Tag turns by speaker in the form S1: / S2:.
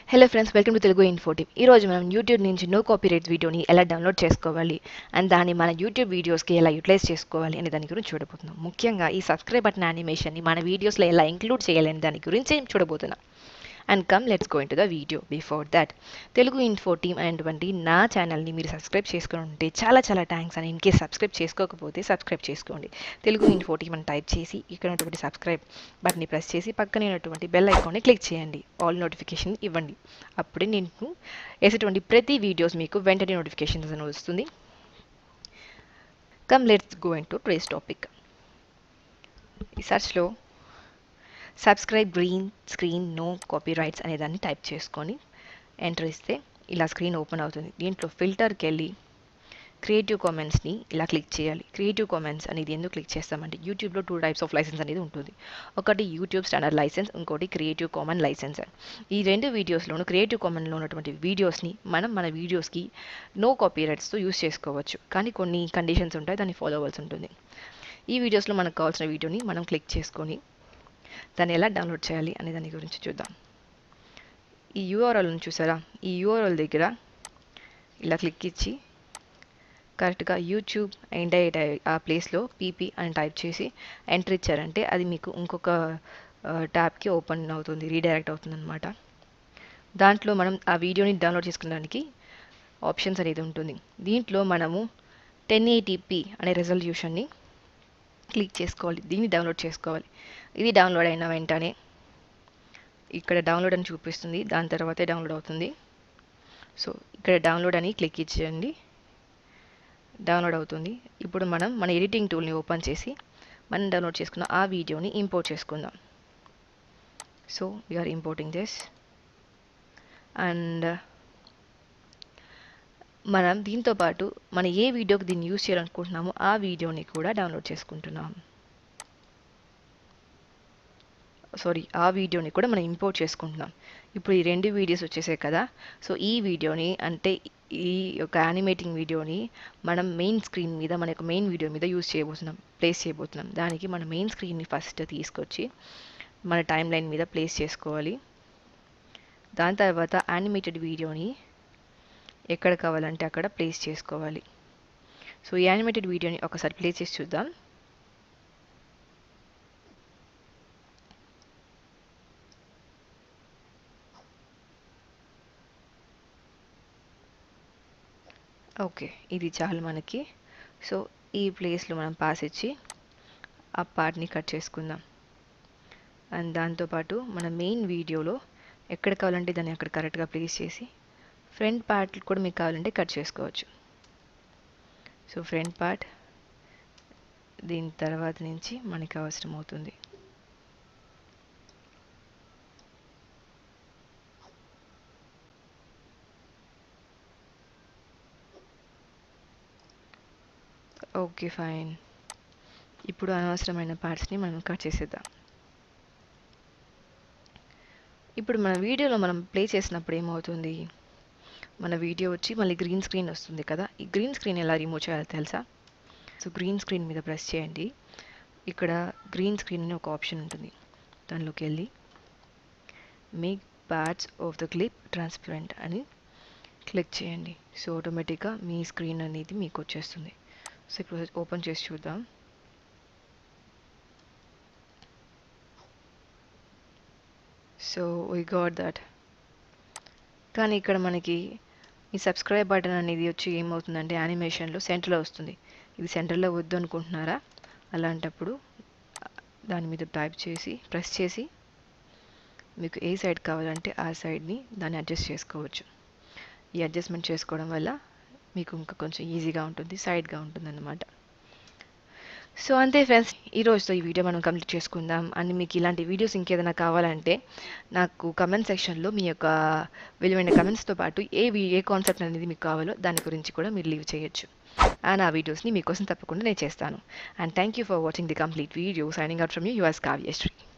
S1: hello friends welcome to Telugu info team ఈ రోజు మనం యూట్యూబ్ నుంచి నో కాపీరైట్ వీడియోని ఎలా డౌన్లోడ్ చేసుకోవాలి అండ్ దాన్ని మన యూట్యూబ్ వీడియోస్కి ఎలా యూటిలైజ్ చేసుకోవాలి అనే దాని గురించి చూడబోతున్నాం ముఖ్యంగా ఈ సబ్స్క్రైబ్ బటన్ యానిమేషన్ని మన వీడియోస్లో ఎలా ఇంక్లూడ్ చేయాలి అనే దాని గురించి చూడబోతున్నాం and come let's go into the video before that Telugu info team అనేటువంటి నా ఛానల్ని మీరు సబ్స్క్రైబ్ చేసుకుని ఉంటే చాలా చాలా థ్యాంక్స్ అని ఇన్ కేస్ సబ్స్క్రైబ్ చేసుకోకపోతే సబ్స్క్రైబ్ చేసుకోండి తెలుగు ఇన్ఫో టీమ్ అని టైప్ చేసి ఇక్కడ ఉన్నటువంటి సబ్స్క్రైబ్ బటన్ని ప్రెస్ చేసి పక్కనే ఉన్నటువంటి బెల్ ఐకాన్ని క్లిక్ చేయండి ఆల్ నోటిఫికేషన్ ఇవ్వండి అప్పుడే నేను వేసేటువంటి ప్రతి వీడియోస్ మీకు వెంటనే నోటిఫికేషన్స్ అని వస్తుంది come let's go into trace topic ఈ సర్చ్లో subscribe green screen no copyrights అనే దాన్ని టైప్ చేసుకొని ఎంటర్ ఇస్తే ఇలా స్క్రీన్ ఓపెన్ అవుతుంది దీంట్లో ఫిల్టర్కి వెళ్ళి క్రియేటివ్ కామెంట్స్ని ఇలా క్లిక్ చేయాలి క్రియేటివ్ కామెంట్స్ అనేది ఎందుకు క్లిక్ చేస్తామంటే యూట్యూబ్లో టూ టైప్స్ ఆఫ్ లైసెన్స్ అనేది ఉంటుంది ఒకటి యూట్యూబ్ స్టాండర్డ్ లైసెన్స్ ఇంకోటి క్రియేటివ్ కామన్ లైసెన్స్ ఈ రెండు వీడియోస్లోనూ క్రియేటివ్ కామన్లో ఉన్నటువంటి వీడియోస్ని మనం మన వీడియోస్కి నో కాపీ రైట్స్తో యూస్ చేసుకోవచ్చు కానీ కొన్ని కండిషన్స్ ఉంటాయి దాన్ని ఫాలో అవ్వాల్సి ఉంటుంది ఈ వీడియోస్లో మనకు కావాల్సిన వీడియోని మనం క్లిక్ చేసుకొని దాన్ని ఎలా డౌన్లోడ్ చేయాలి అనే దాని గురించి చూద్దాం ఈ యూఆర్ఎల్ని చూసారా ఈ యూఆర్ఎల్ దగ్గర ఇలా క్లిక్ ఇచ్చి కరెక్ట్గా యూట్యూబ్ అండ్ ఆ ప్లేస్లో పీపీ అని టైప్ చేసి ఎంటర్ ఇచ్చారంటే అది మీకు ఇంకొక ట్యాబ్కి ఓపెన్ అవుతుంది రీడైరెక్ట్ అవుతుంది అనమాట దాంట్లో మనం ఆ వీడియోని డౌన్లోడ్ చేసుకోవడానికి ఆప్షన్స్ అనేది ఉంటుంది దీంట్లో మనము టెన్ ఎయిటీపీ అనే రెజల్యూషన్ని క్లిక్ చేసుకోవాలి దీన్ని డౌన్లోడ్ చేసుకోవాలి ఇది డౌన్లోడ్ అయిన వెంటనే ఇక్కడ డౌన్లోడ్ అని చూపిస్తుంది దాని తర్వాతే డౌన్లోడ్ అవుతుంది సో ఇక్కడ డౌన్లోడ్ అని క్లిక్ ఇచ్చేయండి డౌన్లోడ్ అవుతుంది ఇప్పుడు మనం మన ఎడిటింగ్ టూల్ని ఓపెన్ చేసి మనం డౌన్లోడ్ చేసుకున్న ఆ వీడియోని ఇంపోర్ట్ చేసుకుందాం so we are importing this and మనం దీంతో పాటు మన ఏ వీడియోకి దీన్ని యూస్ చేయాలనుకుంటున్నామో ఆ వీడియోని కూడా డౌన్లోడ్ చేసుకుంటున్నాం సారీ ఆ వీడియోని కూడా మనం ఇంపోర్ట్ చేసుకుంటున్నాం ఇప్పుడు ఈ రెండు వీడియోస్ వచ్చేసాయి కదా సో ఈ వీడియోని అంటే ఈ యొక్క యానిమేటింగ్ వీడియోని మనం మెయిన్ స్క్రీన్ మీద మన యొక్క మెయిన్ వీడియో మీద యూస్ చేయబోతున్నాం ప్లేస్ చేయబోతున్నాం దానికి మన మెయిన్ స్క్రీన్ని ఫస్ట్ తీసుకొచ్చి మన టైం లైన్ మీద ప్లేస్ చేసుకోవాలి దాని తర్వాత యానిమేటెడ్ వీడియోని ఎక్కడ కావాలంటే అక్కడ ప్లేస్ చేసుకోవాలి సో ఈ యానిమేటెడ్ వీడియోని ఒకసారి ప్లే చేసి చూద్దాం ఓకే ఇది చాలు మనకి సో ఈ ప్లేస్లో మనం పాస్ ఇచ్చి ఆ పార్ట్ని కట్ చేసుకుందాం అండ్ దాంతోపాటు మన మెయిన్ వీడియోలో ఎక్కడ కావాలంటే దాన్ని అక్కడ కరెక్ట్గా ప్లేస్ చేసి ఫ్రంట్ పార్ట్ కూడా మీకు కావాలంటే కట్ చేసుకోవచ్చు సో ఫ్రంట్ పార్ట్ దీని తర్వాత నుంచి మనకి అవసరం అవుతుంది ఓకే ఫైన్ ఇప్పుడు అనవసరమైన పార్ట్స్ని మనం కట్ చేసేద్దాం ఇప్పుడు మన వీడియోలో మనం ప్లే చేసినప్పుడు ఏమవుతుంది మన వీడియో వచ్చి మళ్ళీ గ్రీన్ స్క్రీన్ వస్తుంది కదా ఈ గ్రీన్ స్క్రీన్ ఎలా రిమూవ్ చేయాలో తెలుసా సో గ్రీన్ స్క్రీన్ మీద ప్రెస్ చేయండి ఇక్కడ గ్రీన్ స్క్రీన్ అని ఒక ఆప్షన్ ఉంటుంది దానిలోకి వెళ్ళి make parts of the clip transparent అని క్లిక్ చేయండి సో ఆటోమేటిక్గా మీ స్క్రీన్ అనేది మీకు వచ్చేస్తుంది సో ఇప్పుడు ఓపెన్ చేసి చూద్దాం సో వీ గాట్ దట్ కానీ ఇక్కడ మనకి ఈ సబ్స్క్రైబ్ బటన్ అనేది వచ్చి ఏమవుతుందంటే యానిమేషన్లో సెంటర్లో వస్తుంది ఇది సెంటర్లో వద్దు అనుకుంటున్నారా అలాంటప్పుడు దాని మీద టైప్ చేసి ప్రెస్ చేసి మీకు ఏ సైడ్ కావాలంటే ఆ సైడ్ని దాన్ని అడ్జస్ట్ చేసుకోవచ్చు ఈ అడ్జస్ట్మెంట్ చేసుకోవడం వల్ల మీకు ఇంకా కొంచెం ఈజీగా ఉంటుంది సైడ్గా ఉంటుంది అన్నమాట సో అంతే ఫ్రెండ్స్ ఈ రోజుతో ఈ వీడియో మనం కంప్లీట్ చేసుకుందాం అండ్ మీకు ఇలాంటి వీడియోస్ ఇంకేదైనా కావాలంటే నాకు కమెంట్ సెక్షన్లో మీ యొక్క విలువైన కమెంట్స్తో పాటు ఏ ఏ కాన్సెప్ట్ అనేది మీకు కావాలో దాని గురించి కూడా మీరు లీవ్ చేయొచ్చు అండ్ ఆ వీడియోస్ని మీకోసం తప్పకుండా నేను చేస్తాను and thank you for watching the complete video signing out from you yours Kavyasri